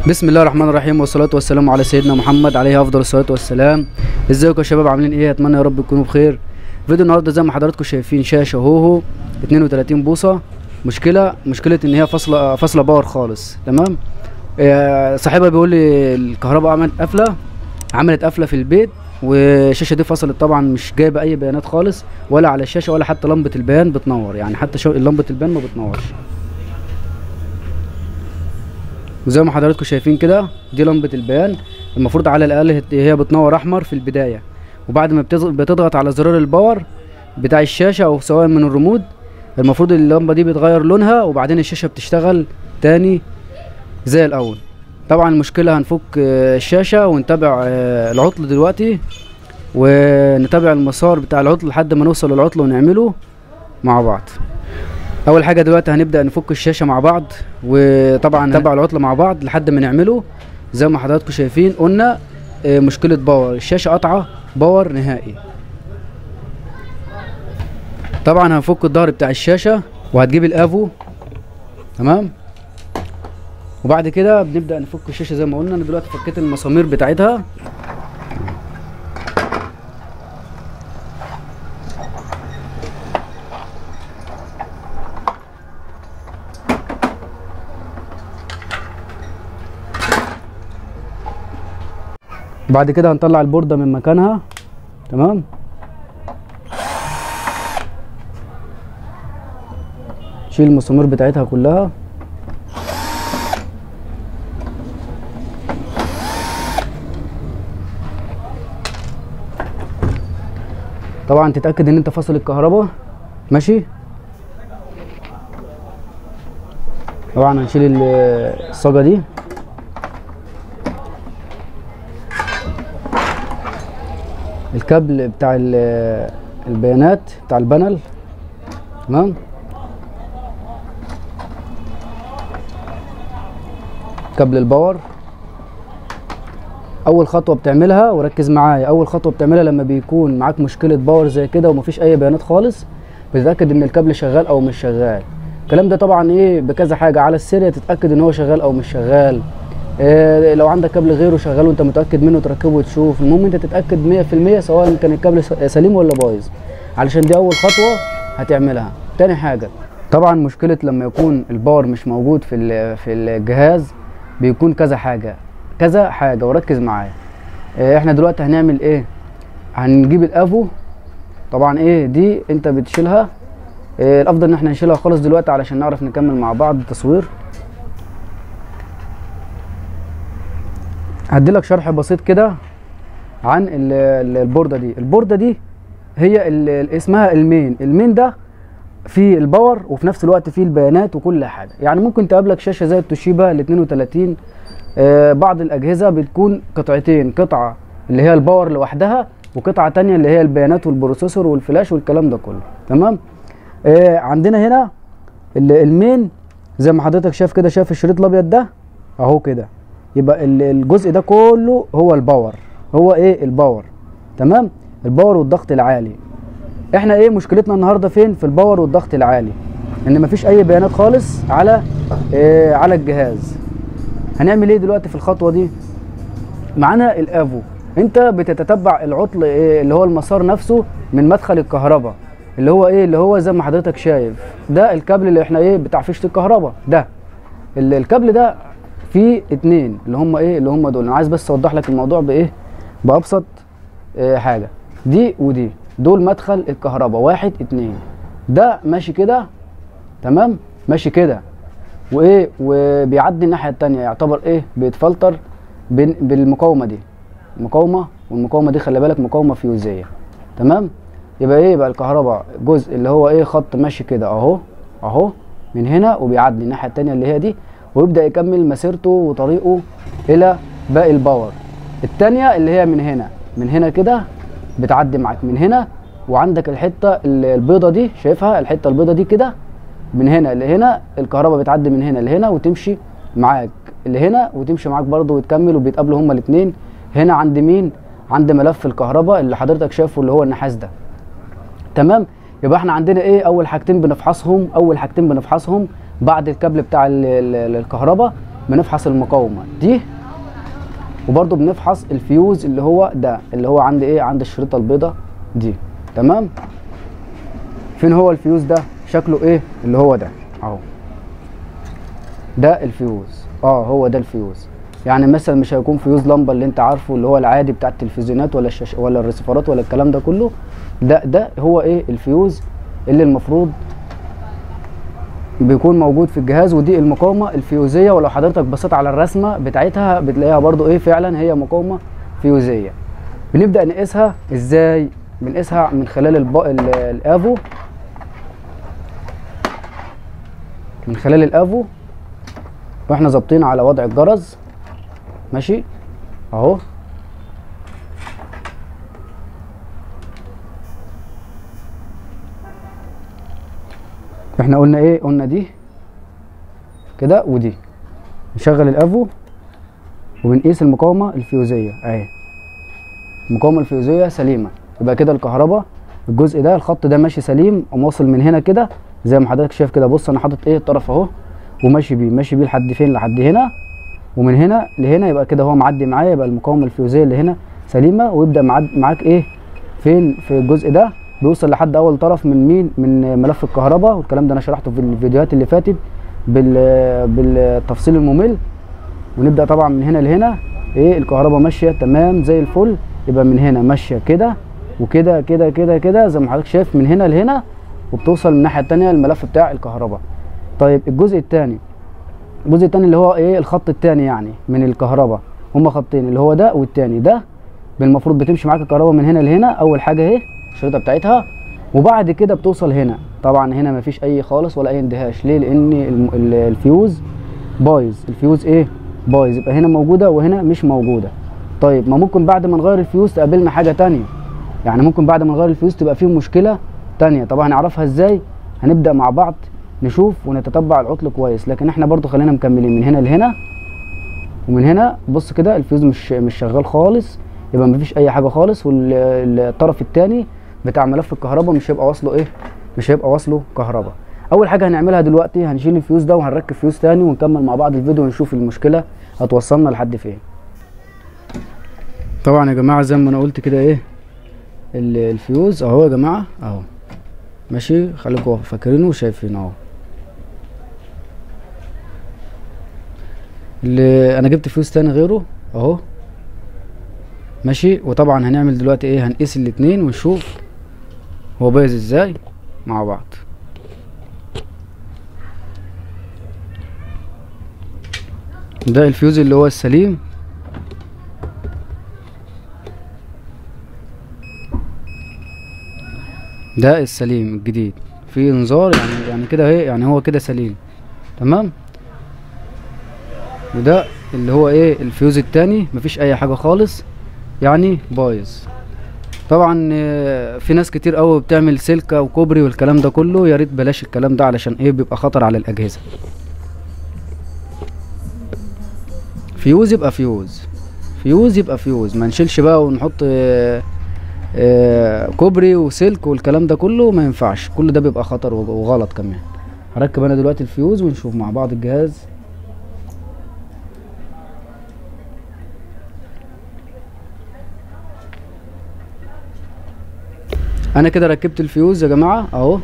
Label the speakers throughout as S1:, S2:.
S1: بسم الله الرحمن الرحيم والصلاة والسلام على سيدنا محمد عليه أفضل الصلاة والسلام ازيكم يا شباب عاملين ايه اتمنى يا رب تكونوا بخير فيديو النهارده زي ما حضراتكم شايفين شاشة هوهو 32 بوصة مشكلة مشكلة ان هي فاصلة فاصلة باور خالص تمام آه، صاحبها بيقول لي الكهرباء عملت قفلة عملت قفلة في البيت والشاشة دي فصلت طبعا مش جايبة أي بيانات خالص ولا على الشاشة ولا حتى لمبة البيان بتنور يعني حتى شو- لمبة البيان ما بتنورش وزي ما حضراتكم شايفين كده دي لمبة البيان المفروض على الأقل هت- هي بتنور أحمر في البداية وبعد ما بتز- بتضغط على زرار الباور بتاع الشاشة أو سواء من الريموت المفروض اللمبة دي بتغير لونها وبعدين الشاشة بتشتغل تاني زي الأول طبعا المشكلة هنفك آه، الشاشة ونتابع آه، العطل دلوقتي ونتابع المسار بتاع العطل لحد ما نوصل للعطل ونعمله مع بعض اول حاجه دلوقتي هنبدا نفك الشاشه مع بعض وطبعا نتابع العطل مع بعض لحد ما نعمله زي ما حضراتكم شايفين قلنا آه، مشكله باور الشاشه قطعه باور نهائي طبعا هنفك الظهر بتاع الشاشه وهتجيب الافو تمام وبعد كده بنبدا نفك الشاشه زي ما قلنا انا دلوقتي فكيت المسامير بتاعتها بعد كده هنطلع البوردة من مكانها تمام شيل المسامير بتاعتها كلها طبعا تتأكد ان انت فاصل الكهرباء ماشي طبعا هنشيل ال- الصاجة دي الكابل بتاع ال- البيانات بتاع البانل تمام كابل الباور اول خطوه بتعملها وركز معايا اول خطوه بتعملها لما بيكون معاك مشكله باور زي كده ومفيش اي بيانات خالص بتتاكد ان الكابل شغال او مش شغال الكلام ده طبعا ايه بكذا حاجه على السيريا تتاكد ان هو شغال او مش شغال إيه لو عندك كابل غيره شغال وانت متاكد منه تركبه وتشوف المهم انت تتاكد 100% سواء كان الكابل س- سليم ولا بايظ علشان دي اول خطوه هتعملها تاني حاجه طبعا مشكله لما يكون الباور مش موجود في ال- في الجهاز بيكون كذا حاجه كذا حاجه وركز معايا إيه احنا دلوقتي هنعمل ايه هنجيب الافو طبعا ايه دي انت بتشيلها إيه الافضل ان احنا نشيلها خالص دلوقتي علشان نعرف نكمل مع بعض التصوير هديلك شرح بسيط كده عن ال- ال- البوردة دي البوردة دي هي ال- ال- اسمها المين المين ده فيه الباور وفي نفس الوقت فيه البيانات وكل حاجة يعني ممكن تقابلك شاشة زي التوشيبا ال 32 آه بعض الأجهزة بتكون قطعتين قطعة اللي هي الباور لوحدها وقطعة تانية اللي هي البيانات والبروسيسور والفلاش والكلام ده كله تمام آه عندنا هنا ال- المين زي ما حضرتك شايف كده شايف الشريط الابيض ده اهو كده يبقى ال- الجزء ده كله هو الباور هو ايه الباور تمام الباور والضغط العالي احنا ايه مشكلتنا النهارده فين في الباور والضغط العالي ان مفيش اي بيانات خالص على إيه على الجهاز هنعمل ايه دلوقتي في الخطوه دي معانا الافو انت بتتتبع العطل إيه اللي هو المسار نفسه من مدخل الكهرباء اللي هو ايه اللي هو زي ما حضرتك شايف ده الكابل اللي احنا ايه بتاع فيشه الكهرباء ده ال- الكابل ده فيه اتنين اللي هم ايه اللي هم دول انا عايز بس اوضح لك الموضوع بايه بابسط إيه حاجه دي ودي دول مدخل الكهرباء واحد اتنين ده ماشي كده تمام ماشي كده وايه وبيعدي الناحيه التانية يعتبر ايه بيتفلتر بين بالمقاومه دي المقاومه والمقاومه دي خلي بالك مقاومه فيوزيه تمام يبقى ايه يبقى الكهرباء جزء اللي هو ايه خط ماشي كده اهو اهو من هنا وبيعدي الناحيه التانية اللي هي دي ويبدا يكمل مسيرته وطريقه الى باقي الباور التانية اللي هي من هنا من هنا كده بتعدي معاك من هنا وعندك الحته ال- البيضه دي شايفها الحته البيضه دي كده من هنا لهنا الكهرباء بتعدي من هنا لهنا وتمشي معاك لهنا وتمشي معاك برضه وتكمل وبيتقابلوا هما الاثنين هنا عند مين عند ملف الكهرباء اللي حضرتك شايفه اللي هو النحاس ده تمام يبقى احنا عندنا ايه اول حاجتين بنفحصهم اول حاجتين بنفحصهم بعد الكابل بتاع ال- ال- الكهرباء بنفحص المقاومه دي وبرضه بنفحص الفيوز اللي هو ده اللي هو عند ايه عند الشريطه البيضاء دي تمام فين هو الفيوز ده شكله ايه اللي هو ده اهو ده الفيوز اه هو ده الفيوز يعني مثلا مش هيكون فيوز لمبه اللي انت عارفه اللي هو العادي بتاع التلفزيونات ولا الشاش ولا الريسيفرات ولا الكلام ده كله ده ده هو ايه الفيوز اللي المفروض بيكون موجود في الجهاز ودي المقاومه الفيوزيه ولو حضرتك بصيت على الرسمه بتاعتها بتلاقيها برضو ايه فعلا هي مقاومه فيوزيه بنبدا نقيسها ازاي بنقيسها من خلال الب... ال- الافو من خلال الافو واحنا ظابطين على وضع الجرس ماشي اهو احنا قلنا ايه قلنا دي كده ودي نشغل الافو وبنقيس المقاومه الفيوزيه اهي المقاومه الفيوزيه سليمه يبقى كده الكهرباء الجزء ده الخط ده ماشي سليم ومواصل من هنا كده زي ما حضرتك شايف كده بص انا حاطط ايه الطرف اهو وماشي بيه ماشي بيه لحد فين لحد هنا ومن هنا لهنا يبقى كده هو معدي معايا يبقى المقاومه الفيوزيه اللي هنا سليمه ويبدا معد معاك ايه فين في الجزء ده بيوصل لحد اول طرف من مين من ملف الكهرباء والكلام ده انا شرحته في الفيديوهات اللي فاتت بال بالتفصيل الممل ونبدا طبعا من هنا لهنا ايه الكهرباء ماشيه تمام زي الفل يبقى من هنا ماشيه كده وكده كده كده كده زي ما حضرتك شايف من هنا لهنا وبتوصل من الناحيه الثانيه الملف بتاع الكهرباء طيب الجزء الثاني الجزء الثاني اللي هو ايه الخط الثاني يعني من الكهرباء هما خطين اللي هو ده والثاني ده بالمفروض بتمشي معاك الكهرباء من هنا لهنا اول حاجه اهي الشريطه بتاعتها وبعد كده بتوصل هنا طبعا هنا مفيش اي خالص ولا اي اندهاش ليه لان الم- ال- الفيوز بايظ الفيوز ايه بايظ يبقى هنا موجوده وهنا مش موجوده طيب ما ممكن بعد ما نغير الفيوز تقابلنا حاجه تانية يعني ممكن بعد ما نغير الفيوز تبقى فيه مشكله تانية طب هنعرفها ازاي هنبدا مع بعض نشوف ونتتبع العطل كويس لكن احنا برضو خلينا مكملين من هنا لهنا ومن هنا بص كده الفيوز مش مش شغال خالص يبقى مفيش اي حاجه خالص والطرف الثاني بتاع ملف الكهرباء مش هيبقى واصله ايه مش هيبقى واصله كهرباء اول حاجه هنعملها دلوقتي هنشيل الفيوز ده وهنركب فيوز تاني ونكمل مع بعض الفيديو ونشوف المشكله هتوصلنا لحد فين طبعا يا جماعه زي ما انا قلت كده ايه ال- الفيوز اهو يا جماعه اهو ماشي خليكم فاكرينه وشايفينه اهو اللي انا جبت فيوز تاني غيره اهو ماشي وطبعا هنعمل دلوقتي ايه هنقيس الاتنين ونشوف هو بايظ ازاي مع بعض ده الفيوز اللي هو السليم ده السليم الجديد في انذار يعني يعني كده اهي يعني هو كده سليم تمام وده اللي هو ايه الفيوز التاني مفيش اي حاجه خالص يعني بايظ طبعا آه، في ناس كتير قوي بتعمل سلكه وكوبري والكلام ده كله يا ريت بلاش الكلام ده علشان ايه بيبقى خطر على الاجهزه فيوز يبقى فيوز فيوز يبقى فيوز ما نشيلش بقى ونحط آه، آه، كوبري وسلك والكلام ده كله ما ينفعش كل ده بيبقى خطر وغ- وغلط كمان هركب انا دلوقتي الفيوز ونشوف مع بعض الجهاز انا كده ركبت الفيوز يا جماعه اهو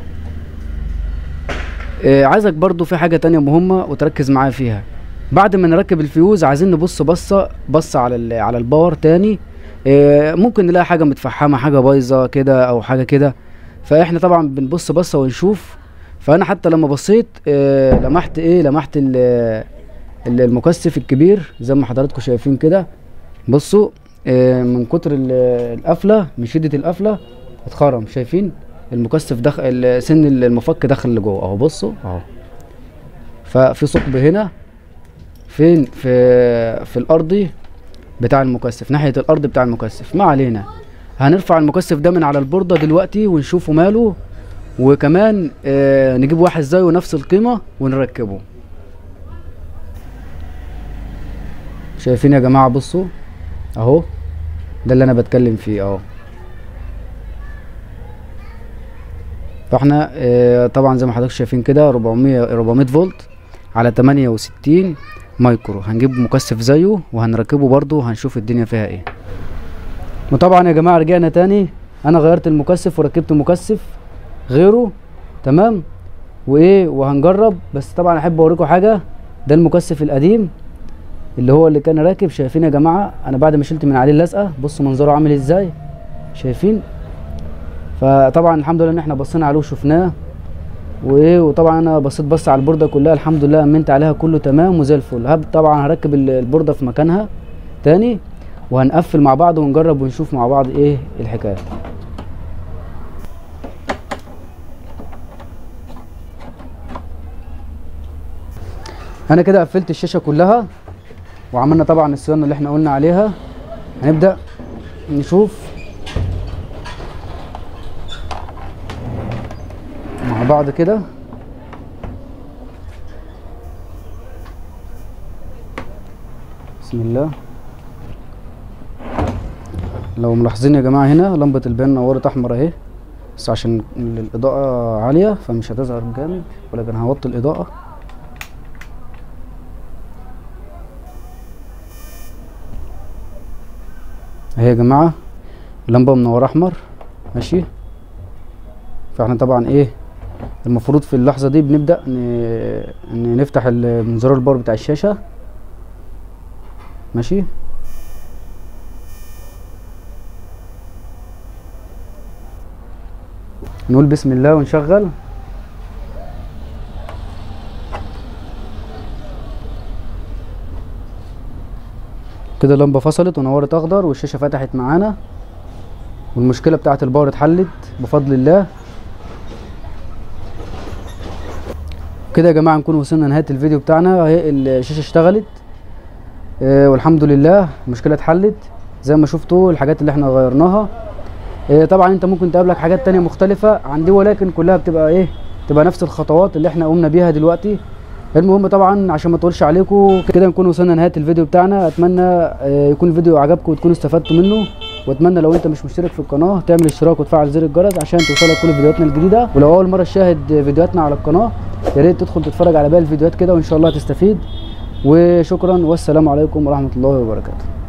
S1: آه، عايزك برضو في حاجه تانية مهمه وتركز معايا فيها بعد ما نركب الفيوز عايزين نبص بصه بصه على ال- على الباور تاني آه، ممكن نلاقي حاجه متفحمه حاجه بايظه كده او حاجه كده فاحنا طبعا بنبص بصه ونشوف فانا حتى لما بصيت آه، لمحت ايه لمحت ال- ال- المكثف الكبير زي ما حضراتكم شايفين كده بصوا آه، من كتر ال- القفله من شده القفله اتخرم شايفين المكثف دخل سن المفك دخل لجوه اهو بصوا اهو ففي ثقب هنا فين في في الارضي بتاع المكثف ناحيه الارض بتاع المكثف ما علينا هنرفع المكثف ده من على البورده دلوقتي ونشوفه ماله وكمان آه نجيب واحد زيه نفس القيمه ونركبه شايفين يا جماعه بصوا اهو ده اللي انا بتكلم فيه اهو فاحنا آه، طبعا زي ما حضرتك شايفين كده 400 400 فولت على 68 مايكرو هنجيب مكثف زيه وهنركبه برضو وهنشوف الدنيا فيها ايه وطبعا يا جماعه رجعنا تاني انا غيرت المكثف وركبت مكثف غيره تمام وايه وهنجرب بس طبعا احب اوريكم حاجه ده المكثف القديم اللي هو اللي كان راكب شايفين يا جماعه انا بعد ما شلت من عليه اللزقه بصوا منظره عامل ازاي شايفين فطبعا الحمد لله ان احنا بصينا عليه وشفناه وايه وطبعا انا بصيت بص على البورده كلها الحمد لله امنت عليها كله تمام وزي الفل هب طبعا هركب ال- البورده في مكانها تاني وهنقفل مع بعض ونجرب ونشوف مع بعض ايه الحكايه انا كده قفلت الشاشه كلها وعملنا طبعا الصيانه اللي احنا قلنا عليها هنبدا نشوف مع بعض كده بسم الله لو ملاحظين يا جماعه هنا لمبه البيان نورت احمر اهي بس عشان الاضاءه عاليه فمش هتظهر جامد ولكن هوطي الاضاءه اهي يا جماعه اللمبه منوره احمر ماشي فاحنا طبعا ايه المفروض في اللحظه دي بنبدا ن- ن- نفتح ال- من زرار الباور بتاع الشاشه ماشي نقول بسم الله ونشغل كده اللمبه فصلت ونورت اخضر والشاشه فتحت معانا والمشكله بتاعه الباور اتحلت بفضل الله كده يا جماعه نكون وصلنا لنهايه الفيديو بتاعنا اهي الشاشه اشتغلت آه والحمد لله المشكله اتحلت زي ما شفتوا الحاجات اللي احنا غيرناها آه طبعا انت ممكن تقابلك حاجات تانية مختلفه عن دي ولكن كلها بتبقى ايه تبقى نفس الخطوات اللي احنا قمنا بيها دلوقتي المهم طبعا عشان ما اطولش عليكم كده نكون وصلنا لنهايه الفيديو بتاعنا اتمنى آه، يكون الفيديو عجبكم وتكونوا استفدتوا منه واتمنى لو انت مش مشترك في القناه تعمل اشتراك وتفعل زر الجرس عشان توصلك كل فيديوهاتنا الجديده ولو اول مره تشاهد فيديوهاتنا على القناه يا ريت تدخل تتفرج على باقي الفيديوهات كده وان شاء الله تستفيد وشكرا والسلام عليكم ورحمه الله وبركاته